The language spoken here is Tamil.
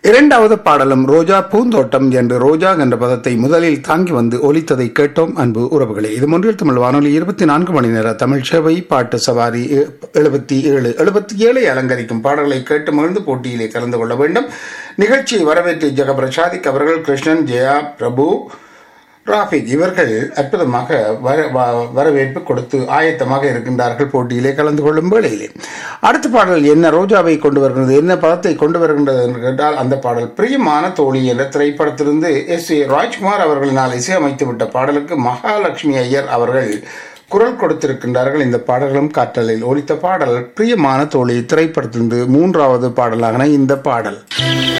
இரண்டாவது பாடலும் ரோஜா பூந்தோட்டம் என்று ரோஜா என்ற பதத்தை முதலில் தாங்கி வந்து ஒலித்ததை கேட்டோம் அன்பு உறவுகளே இது ஒன்றில் தமிழ் வானொலி இருபத்தி நான்கு மணி நேர தமிழ் சேவை பாட்டு சவாரி எழுபத்தி ஏழு எழுபத்தி ஏழை அலங்கரிக்கும் பாடல்களை கேட்டு மகிழ்ந்து போட்டியிலே கலந்து கொள்ள வேண்டும் நிகழ்ச்சியை வரவேற்று ஜெகபிரசாதிக் அவர்கள் கிருஷ்ணன் ஜெயா பிரபு ராஃபிக் இவர்கள் அற்புதமாக வர வ- வரவேற்பு கொடுத்து ஆயத்தமாக இருக்கின்றார்கள் போட்டியிலே கலந்து கொள்ளும் வேளையிலே அடுத்த பாடல் என்ன ரோஜாவை கொண்டு வருகிறது என்ன பதத்தை கொண்டு வருகின்றது என்று கேட்டால் அந்த பாடல் பிரியமான தோழி என்ற திரைப்படத்திலிருந்து எஸ் ஏ ராஜ்குமார் அவர்களினால் இசையமைத்து விட்ட பாடலுக்கு மகாலட்சுமி ஐயர் அவர்கள் குரல் கொடுத்திருக்கின்றார்கள் இந்த பாடல்களும் காற்றலில் ஒலித்த பாடல் பிரியமான தோழி திரைப்படத்திலிருந்து மூன்றாவது பாடலான இந்த பாடல்